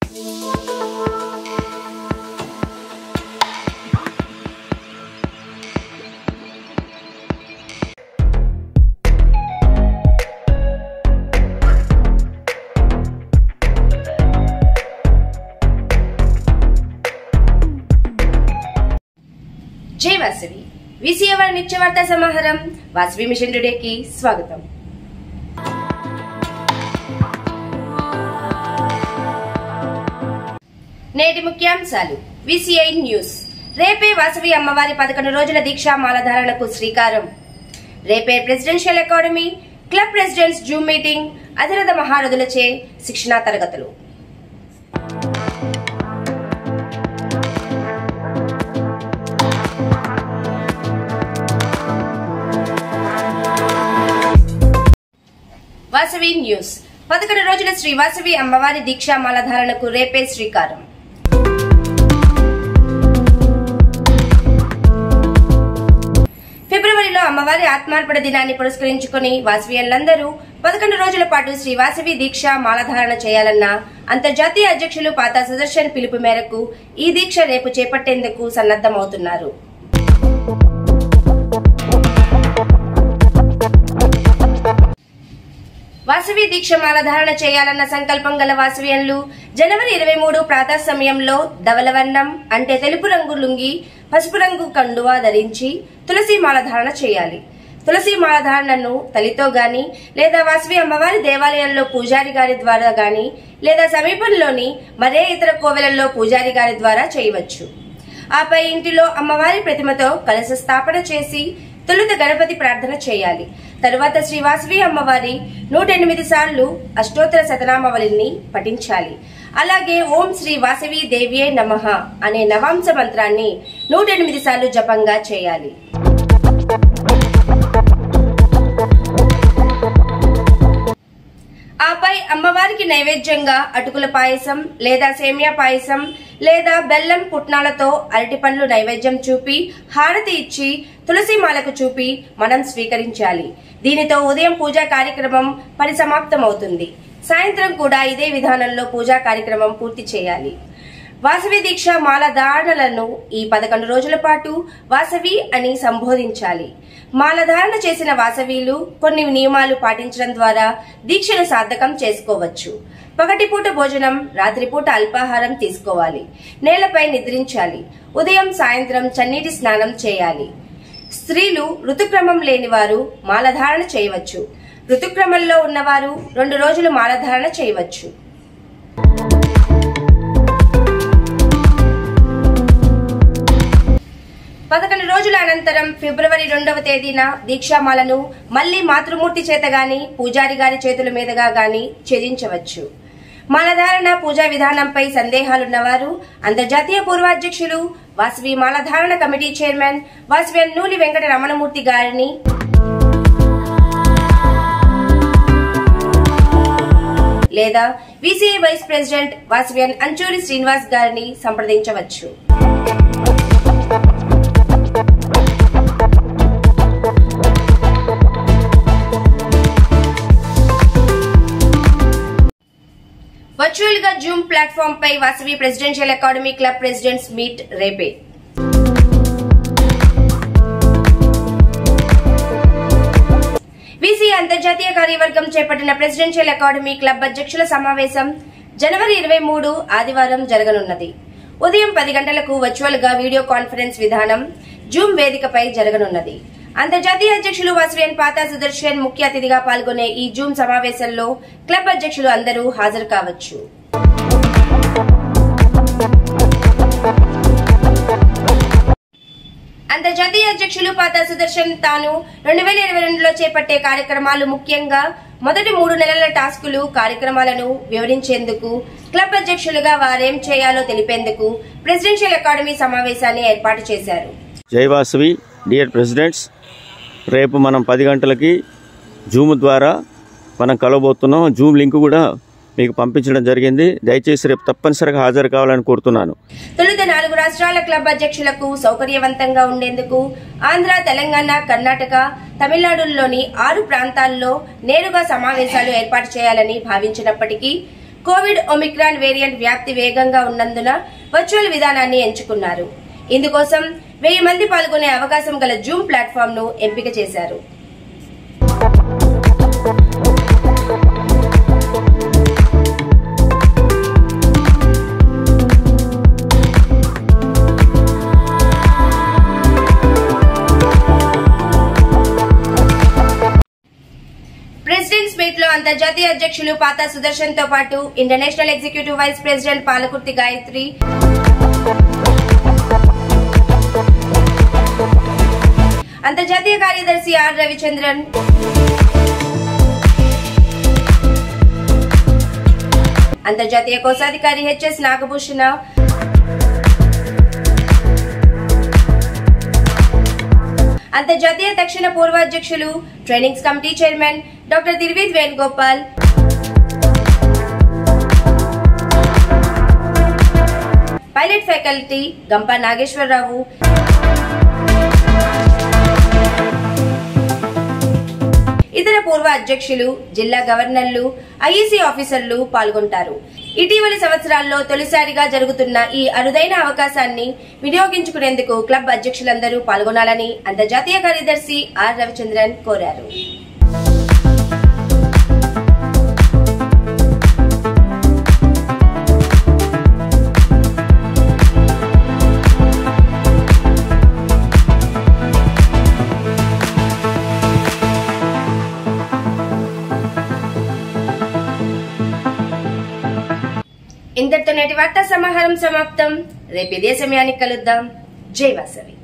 జై వాసవి విసియవారి నిత్య వార్తా సమాహారం వాసవి మిషన్ టుడేకి స్వాగతం నేటి ముఖ్యాంశాలు విసిఐ న్యూస్ రేపే వాసవి అమ్మవారి పదకొండు రోజుల దీక్షా మాలధారణకు శ్రీకారం రేపే presidential academy club presidents zoom meeting అధిరథ మహారథులచే శిక్షణా తరగతులు వాసవి న్యూస్ పదకొండు రోజుల శ్రీ వాసవి అమ్మవారి దీక్షా మాలధారణకు రేపే శ్రీకారం ఫిబ్రవరిలో అమ్మవారి ఆత్మార్పణ దినాన్ని పురస్కరించుకుని వాసవియన్లందరూ పదకొండు రోజుల పాటు శ్రీ వాసవి దీక్ష మాలధారణ చేయాలన్న అంతర్జాతీయ అధ్యక్షులు పాతా సుదర్శన్ పిలుపు మేరకు ఈ దీక్ష రేపు చేపట్టేందుకు సన్నద్దమవుతున్నారు వాసవి దీక్ష మాలధారణ చేయాలన్న సంకల్పం గల వాసవియన్లు జనవరి ఇరవై మూడు ప్రాతः సమయంలో ధవలవర్ణం అంటే తెలుపు రంగు లుంగి పసుపు రంగు కండువా ధరించి తులసి మాలధారణ చేయాలి తులసి మాలధారణను తలితో గాని లేదా వాసవి అమ్మవారి దేవాలయంలో పూజారి గారి ద్వారా గాని లేదా సమీపంలోని మరే ఇతర కోవెలలో పూజారి గారి ద్వారా చేయవచ్చు ఆపై ఇంటిలో అమ్మవారి ప్రతిమతో కలశ స్థాపన చేసి తొలుత గణపతి ప్రార్థన చేయాలి తరువాత శ్రీ వాసవి అమ్మవారి నూట ఎనిమిది సార్లు అష్టోత్తర శతనామవళిని పఠించాలి అలాగే ఓం శ్రీ వాసవి దేవియే నమః అనే నవాంశ మంత్రాన్ని నూట ఎనిమిది సార్లు జపంగా చేయాలి ఆపై అమ్మవారికి నైవేద్యంగా అటుకుల పాయసం లేదా సేమియా పాయసం లేదా బెల్లం పుట్నాలతో అరటి పండ్లు నైవేద్యం చూపి హారతి ఇచ్చి తులసి మాలకు చూపి మనం స్వీకరించాలి దీనితో ఉదయం పూజా కార్యక్రమం పరిసమాప్తమవుతుంది సాయంత్రం కూడా ఇదే విధానంలో పూజా కార్యక్రమం పూర్తి చేయాలి వాసవి దీక్ష మాల ధారణలను ఈ పదకొండు రోజుల పాటు వాసవి అని సంబోధించాలి మాలధారణ చేసిన వాసవీలు కొన్ని నియమాలు పాటించడం ద్వారా దీక్షను సార్థకం చేసుకోవచ్చు పగటిపూట భోజనం రాత్రిపూట అల్పాహారం తీసుకోవాలి నేలపై నిద్రించాలి ఉదయం సాయంత్రం చన్నీటి స్నానం చేయాలి స్త్రీలు ఋతుక్రమం లేని వారు మాలధారణ చేయవచ్చు ఋతుక్రమంలో ఉన్నవారు రెండు రోజులు మాలధారణ చేయవచ్చు పదకొండు రోజుల అనంతరం ఫిబ్రవరి రెండవ తేదీన దీక్షామాలను మళ్లీ మాతృమూర్తి చేత గాని పూజారి గారి చేతుల మీదుగా గాని ఛేదించవచ్చు మాలధారణ పూజా విధానంపై సందేహాలున్నవారు అంతర్జాతీయ పూర్వాధ్యక్షులు వాసవి మాలధారణ కమిటీ చైర్మన్ వాసవి నూలి వెంకట రమణమూర్తి గారిని లేదా VCI vice president Vasavian Anchuri Srinivas గారిని సంప్రదించవచ్చు వర్చువల్ గా జూమ్ ప్లాట్ఫామ్ పై Vasavi presidential academy club presidents meet రేపే వీసీ అంతర్జాతీయ కార్యవర్గం చేపట్టిన ప్రెసిడెన్షియల్ అకాడమీ క్లబ్ అధ్యక్షుల సమావేశం జనవరి ఇరవై మూడు ఆదివారం జరగనున్నది ఉదయం పది గంటలకు వర్చువల్ గా వీడియో కాన్ఫరెన్స్ విధానం జూమ్ వేదికపై జరగనున్నది అంతర్జాతీయ అధ్యక్షులు వాసవియన్ పాతా సుదర్శన్ ముఖ్య అతిథిగా పాల్గొనే ఈ జూమ్ సమావేశంలో క్లబ్ అధ్యక్షులు అందరూ హాజరు కావచ్చు అంతర్జాతీయ అధ్యక్షులు పాతా సుదర్శన్ తాను రెండు వేల ఇరవై రెండులో చేపట్టే కార్యక్రమాలు ముఖ్యంగా మొదటి మూడు నెలల టాస్కులు కార్యక్రమాలను వివరించేందుకు క్లబ్ అధ్యక్షులుగా వారేం చేయాలో తెలిపేందుకు ప్రెసిడెన్షియల్ అకాడమీ సమావేశాన్ని ఏర్పాటు చేశారు జై వాసవి డియర్ ప్రెసిడెంట్స్ రేపు మనం పది గంటలకి జూమ్ ద్వారా మనం కలవబోతున్నాం జూమ్ లింక్ కూడా మీకు పంపించడం జరిగింది దయచేసి రేపు తప్పనిసరిగా హాజరు కావాలని కోరుతున్నాను తొలుత నాలుగు రాష్ట్రాల క్లబ్ అధ్యక్షులకు సౌకర్యవంతంగా ఉండేందుకు ఆంధ్ర తెలంగాణ కర్ణాటక తమిళనాడుల్లోని ఆరు ప్రాంతాల్లో నేరుగా సమావేశాలు ఏర్పాటు చేయాలని భావించినప్పటికీ కోవిడ్ ఒమిక్రాన్ వేరియంట్ వ్యాప్తి వేగంగా ఉన్నందున వర్చువల్ విధానాన్ని ఎంచుకున్నారు ఇందుకోసం వెయ్యి మంది పాల్గొనే అవకాశం గల జూమ్ ప్లాట్ఫామ్ ను ఎంపిక చేశారు ప్రెసిడెంట్స్ మీట్ లో అంతర్జాతీయ అధ్యక్షులు పాతా సుదర్శన్ తో పాటు international executive vice president Palakurthi Gayatri అంతర్జాతీయ కార్యదర్శి ఆర్ రవిచంద్రన్ అంతర్జాతీయ కోశాధికారి హెచ్ఎస్ నాగభూషణ అంతర్జాతీయ తక్షణ పూర్వాధ్యక్షులు trainings committee chairman doctor Dirveed Venugopal pilot faculty Gampa Nageswararao ఇతర పూర్వ అధ్యక్షులు జిల్లా గవర్నర్లు ఐఈసీ ఆఫీసర్లు పాల్గొంటారు ఇటీవలి సంవత్సరాల్లో తొలిసారిగా జరుగుతున్న ఈ అరుదైన అవకాశాన్ని వినియోగించుకునేందుకు క్లబ్ అధ్యక్షులందరూ పాల్గొనాలని అంతర్జాతీయ కార్యదర్శి ఆర్ రవిచంద్రన్ కోరారు ఇంతటితో నేటి వార్తా సమాహారం సమాప్తం రేపు ఇదే సమయానికి కలుద్దాం జై వాసవి